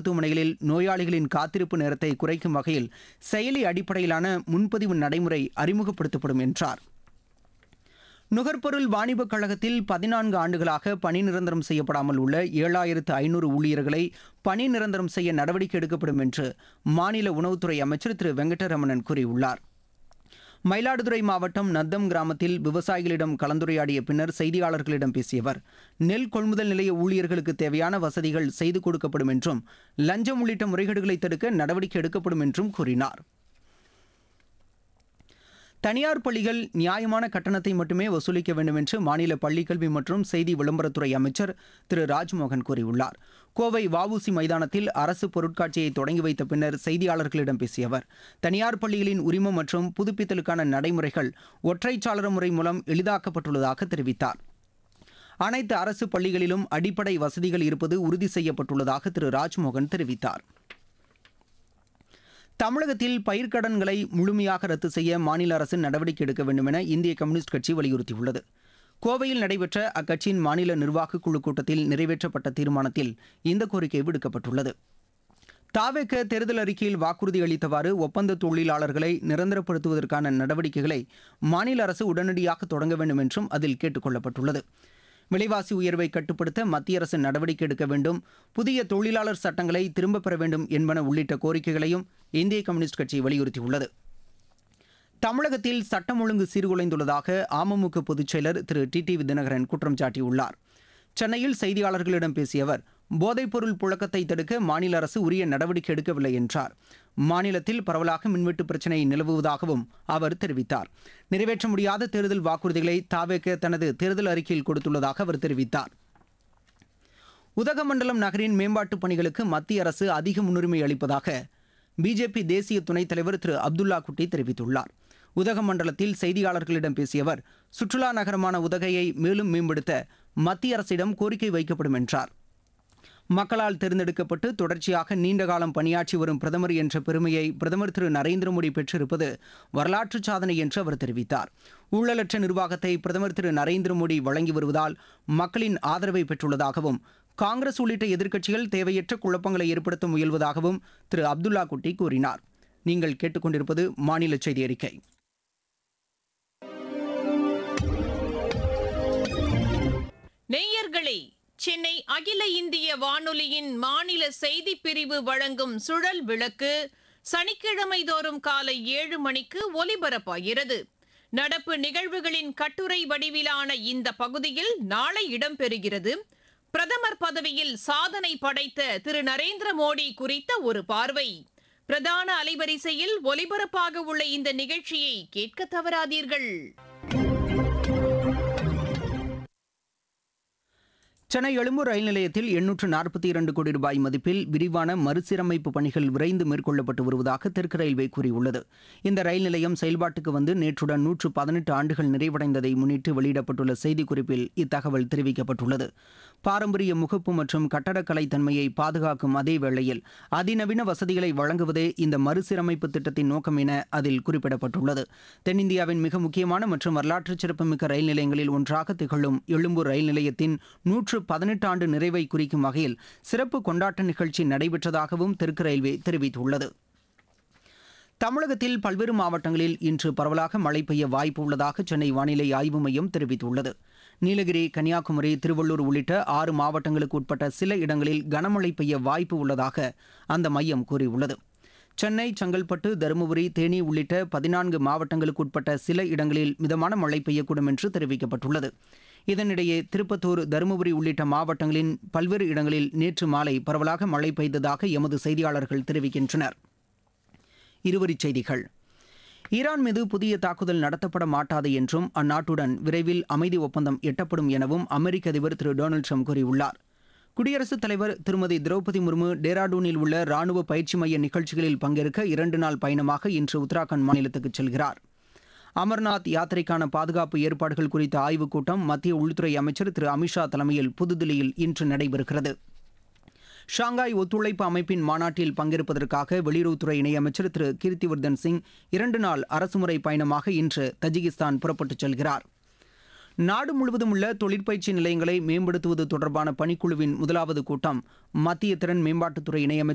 மருத்துவமனைகளில் நோயாளிகளின் காத்திருப்பு நேரத்தை குறைக்கும் வகையில் செயலி அடிப்படையிலான முன்பதிவு நடைமுறை அறிமுகப்படுத்தப்படும் என்றார் நுகர்பொருள் வாணிபக் கழகத்தில் பதினான்கு ஆண்டுகளாக பணி நிரந்தரம் செய்யப்படாமல் உள்ள ஏழாயிரத்து ஐநூறு ஊழியர்களை பணி நிரந்தரம் செய்ய நடவடிக்கை எடுக்கப்படும் என்று மாநில உணவுத்துறை அமைச்சர் திரு வெங்கடரமணன் கூறியுள்ளார் மயிலாடுதுறை மாவட்டம் நத்தம் கிராமத்தில் விவசாயிகளிடம் கலந்துரையாடிய பின்னர் செய்தியாளர்களிடம் பேசிய அவர் நெல் கொள்முதல் நிலைய ஊழியர்களுக்கு தேவையான வசதிகள் செய்து கொடுக்கப்படும் என்றும் லஞ்சம் உள்ளிட்ட முறைகேடுகளை தடுக்க நடவடிக்கை எடுக்கப்படும் என்றும் கூறினார் தனியார் பள்ளிகள் நியாயமான கட்டணத்தை மட்டுமே வசூலிக்க வேண்டும் என்று மாநில பள்ளிக்கல்வி மற்றும் செய்தி விளம்பரத்துறை அமைச்சர் திரு ராஜ்மோகன் கூறியுள்ளார் கோவை வஉசி மைதானத்தில் அரசு பொருட்காட்சியை தொடங்கி வைத்த பின்னர் செய்தியாளர்களிடம் பேசிய அவர் தனியார் பள்ளிகளின் உரிமம் மற்றும் புதுப்பித்தலுக்கான நடைமுறைகள் ஒற்றைச்சாளர முறை மூலம் எளிதாக்கப்பட்டுள்ளதாக தெரிவித்தார் அனைத்து அரசு பள்ளிகளிலும் அடிப்படை வசதிகள் இருப்பது உறுதி செய்யப்பட்டுள்ளதாக திரு ராஜ்மோகன் தெரிவித்தார் தமிழகத்தில் பயிர்க்கடன்களை முழுமையாக ரத்து செய்ய மாநில அரசு நடவடிக்கை எடுக்க வேண்டும் என இந்திய கம்யூனிஸ்ட் கட்சி வலியுறுத்தியுள்ளது கோவையில் நடைபெற்ற அக்கட்சியின் மாநில நிர்வாகக் குழு கூட்டத்தில் நிறைவேற்றப்பட்ட தீர்மானத்தில் இந்த கோரிக்கை விடுக்கப்பட்டுள்ளது தாவேக்க தேர்தல் அறிக்கையில் வாக்குறுதி அளித்தவாறு ஒப்பந்த தொழிலாளர்களை நிரந்தரப்படுத்துவதற்கான நடவடிக்கைகளை மாநில அரசு உடனடியாக தொடங்க வேண்டும் என்றும் அதில் கேட்டுக் கொள்ளப்பட்டுள்ளது விலைவாசி உயர்வை கட்டுப்படுத்த மத்திய அரசு நடவடிக்கை எடுக்க வேண்டும் புதிய தொழிலாளர் சட்டங்களை திரும்பப் பெற வேண்டும் என்பன உள்ளிட்ட கோரிக்கைகளையும் இந்திய கம்யூனிஸ்ட் கட்சி வலியுறுத்தியுள்ளது தமிழகத்தில் சட்டம் ஒழுங்கு சீர்குலைந்துள்ளதாக அமமுக பொதுச் செயலர் திரு டி டி தினகரன் குற்றம் சாட்டியுள்ளார் சென்னையில் செய்தியாளர்களிடம் பேசிய அவர் போதைப்பொருள் புழக்கத்தை தடுக்க மாநில அரசு உரிய நடவடிக்கை எடுக்கவில்லை என்றார் மாநிலத்தில் பரவலாக மின்வெட்டு பிரச்சினை நிலவுவதாகவும் அவர் தெரிவித்தார் நிறைவேற்ற முடியாத தேர்தல் வாக்குறுதிகளை தாவேக்க தனது தேர்தல் அறிக்கையில் கொடுத்துள்ளதாக அவர் தெரிவித்தார் உதகமண்டலம் நகரின் மேம்பாட்டுப் பணிகளுக்கு மத்திய அரசு அதிக முன்னுரிமை அளிப்பதாக பிஜேபி தேசிய துணைத் தலைவர் திரு அப்துல்லா குட்டி தெரிவித்துள்ளார் உதகமண்டலத்தில் செய்தியாளர்களிடம் பேசிய அவர் சுற்றுலா நகரமான உதகையை மேலும் மேம்படுத்த மத்திய அரசிடம் கோரிக்கை வைக்கப்படும் என்றார் மக்களால் தேர்ந்தெடுக்கப்பட்டு தொடர்ச்சியாக நீண்ட காலம் பணியாற்றி வரும் பிரதமர் என்ற பெருமையை பிரதமர் திரு நரேந்திர மோடி பெற்றிருப்பது வரலாற்று சாதனை என்று அவர் தெரிவித்தார் ஊழலற்ற நிர்வாகத்தை பிரதமர் திரு நரேந்திர மோடி வழங்கி வருவதால் மக்களின் ஆதரவை பெற்றுள்ளதாகவும் காங்கிரஸ் உள்ளிட்ட எதிர்க்கட்சிகள் தேவையற்ற குழப்பங்களை ஏற்படுத்த முயல்வதாகவும் திரு அப்துல்லா குட்டி கூறினார் நீங்கள் கேட்டுக்கொண்டிருப்பது மாநில செய்தி அறிக்கை நேயர்களே சென்னை அகில இந்திய வானொலியின் மாநில செய்தி பிரிவு வழங்கும் சுழல் விளக்கு சனிக்கிழமை தோறும் காலை ஏழு மணிக்கு ஒலிபரப்பாகிறது நடப்பு நிகழ்வுகளின் கட்டுரை வடிவிலான இந்த பகுதியில் நாளை இடம்பெறுகிறது பிரதமர் பதவியில் சாதனை படைத்த திரு நரேந்திர மோடி குறித்த ஒரு பார்வை பிரதான அலைவரிசையில் ஒலிபரப்பாக உள்ள இந்த நிகழ்ச்சியை கேட்க தவறாதீர்கள் சென்னை எழும்பூர் ரயில் நிலையத்தில் எண்ணூற்று நாற்பத்தி இரண்டு கோடி ரூபாய் மதிப்பில் விரிவான மறுசீரமைப்பு பணிகள் விரைந்து மேற்கொள்ளப்பட்டு வருவதாக தெற்கு ரயில்வே கூறியுள்ளது இந்த ரயில் நிலையம் செயல்பாட்டுக்கு வந்து நேற்றுடன் நூற்று பதினெட்டு ஆண்டுகள் நிறைவடைந்ததை முன்னிட்டு வெளியிடப்பட்டுள்ள செய்திக்குறிப்பில் இத்தகவல் தெரிவிக்கப்பட்டுள்ளது பாரம்பரிய முகப்பு மற்றும் கட்டடக்கலை தன்மையை பாதுகாக்கும் அதே வேளையில் அதிநவீன வசதிகளை வழங்குவதே இந்த மறுசீரமைப்பு திட்டத்தின் நோக்கம் என அதில் குறிப்பிடப்பட்டுள்ளது தென்னிந்தியாவின் மிக முக்கியமான மற்றும் வரலாற்று சிறப்புமிக்க ரயில் நிலையங்களில் ஒன்றாக திகழும் எழும்பூர் ரயில் நிலையத்தின் நூற்று பதினெட்டு ஆண்டு நிறைவை குறிக்கும் வகையில் சிறப்பு கொண்டாட்ட நிகழ்ச்சி நடைபெற்றதாகவும் தெற்கு ரயில்வே தெரிவித்துள்ளது தமிழகத்தில் பல்வேறு மாவட்டங்களில் இன்று பரவலாக மழை பெய்ய வாய்ப்பு உள்ளதாக சென்னை வானிலை ஆய்வு மையம் தெரிவித்துள்ளது நீலகிரி கன்னியாகுமரி திருவள்ளூர் உள்ளிட்ட ஆறு மாவட்டங்களுக்கு உட்பட்ட சில இடங்களில் கனமழை பெய்ய வாய்ப்பு உள்ளதாக அந்த மையம் கூறியுள்ளது சென்னை செங்கல்பட்டு தருமபுரி தேனி உள்ளிட்ட பதினான்கு மாவட்டங்களுக்கு உட்பட்ட சில இடங்களில் மிதமான மழை பெய்யக்கூடும் என்று தெரிவிக்கப்பட்டுள்ளது இதனிடையே திருப்பத்தூர் தருமபுரி உள்ளிட்ட மாவட்டங்களின் பல்வேறு இடங்களில் நேற்று மாலை பரவலாக மழை பெய்ததாக எமது செய்தியாளர்கள் தெரிவிக்கின்றனர் இருவரிச் செய்திகள் ஈரான் மீது புதிய தாக்குதல் நடத்தப்பட மாட்டாது என்றும் அந்நாட்டுடன் விரைவில் அமைதி ஒப்பந்தம் எட்டப்படும் எனவும் அமெரிக்க அதிபர் திரு டொனால்டு ட்ரம்ப் கூறியுள்ளார் குடியரசுத் தலைவர் திருமதி திரௌபதி முர்மு டேராடூனில் உள்ள ராணுவ பயிற்சி மைய நிகழ்ச்சிகளில் பங்கேற்க இரண்டு நாள் பயணமாக இன்று உத்தராகண்ட் மாநிலத்துக்கு செல்கிறார் அமர்நாத் யாத்திரைக்கான பாதுகாப்பு ஏற்பாடுகள் குறித்த ஆய்வுக் கூட்டம் மத்திய உள்துறை அமைச்சர் திரு அமித்ஷா தலைமையில் புதுதில்லியில் இன்று நடைபெறுகிறது ஷாங்காய் ஒத்துழைப்பு அமைப்பின் மாநாட்டில் பங்கேற்பதற்காக வெளியுறவுத்துறை இணையமைச்சர் திரு கீர்த்திவர்தன் சிங் இரண்டு நாள் அரசுமுறை பயணமாக இன்று தஜிகிஸ்தான் புறப்பட்டுச் செல்கிறார் நாடு முழுவதும் உள்ள தொழிற்பயிற்சி நிலையங்களை மேம்படுத்துவது தொடர்பான பணிக்குழுவின் முதலாவது கூட்டம் மத்திய திறன் மேம்பாட்டுத்துறை இணையமைச்சர்